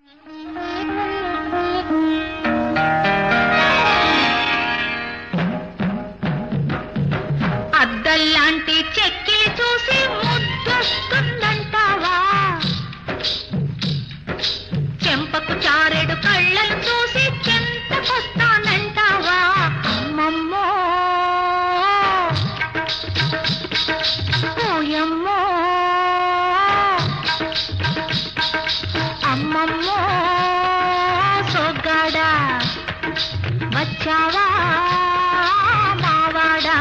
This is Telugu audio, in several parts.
అద్దల్లాంటి చెక్కిలి చూసి ముద్దొస్తుందంటావా చెంపకు చారెడు కళ్ళను చూసి చెంతకొస్తానంటావా అమ్మమ్మో ఓయమ్మో అమ్మమ్మో సొగ్గాడా వచ్చావా మావాడా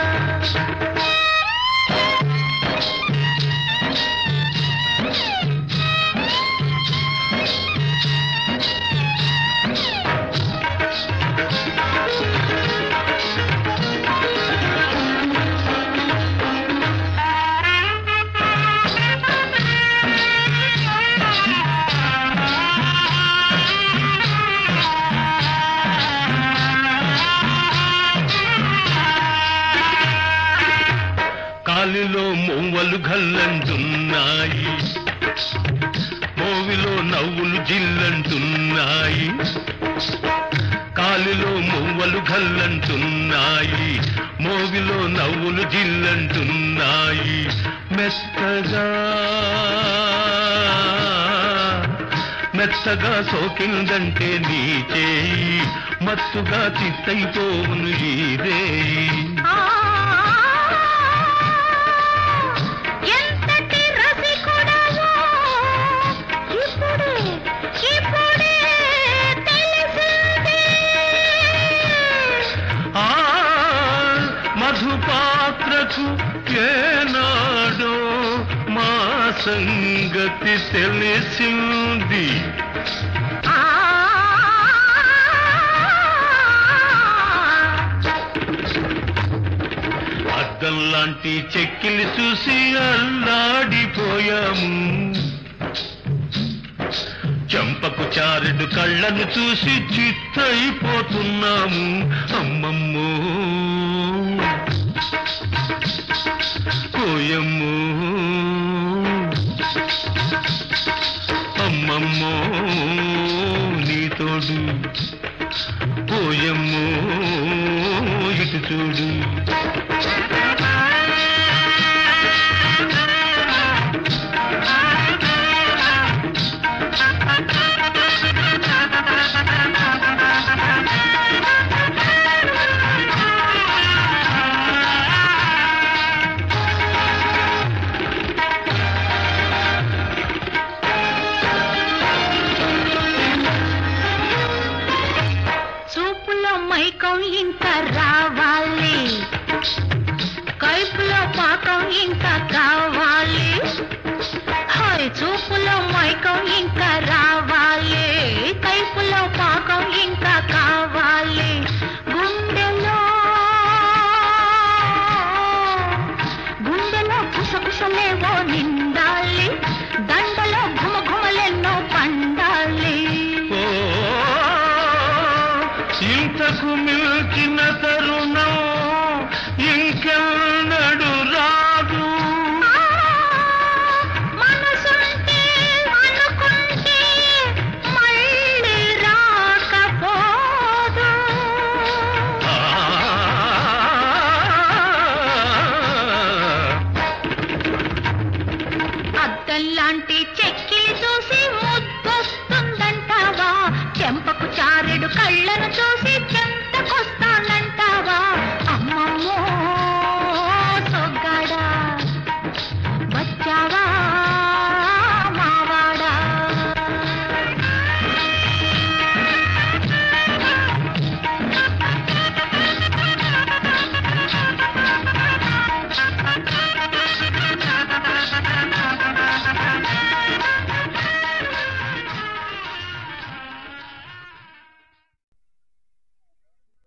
కాలిలో మొవ్వలు గల్లంటున్నాయి మోవిలో నవ్వులు జిల్లంటున్నాయి కాలిలో మొవ్వలు గల్లంటున్నాయి మోవిలో నవ్వులు జిల్లంటున్నాయి మెత్తగా మెత్తగా సోకిందంటే నీ చేయి మత్తుగా చిత్తైపోను ఈ రేయి ఆ, ఎంతటి రసికుడవో ఇప్పుడే ఇప్పుడే తెలిసింది ఆ మధుపాత్రకు ఏనాడో మా సంగతి తెలిసింది ఆ అద్దం లాంటి చెక్కిలి చూసి అల్లాడిపోయాము చెంపకు చారెడు కళ్ళను చూసి చిత్తైపోతున్నాము అమ్మమ్మో కోయమ్మో అమ్మమ్మో నీ తోడు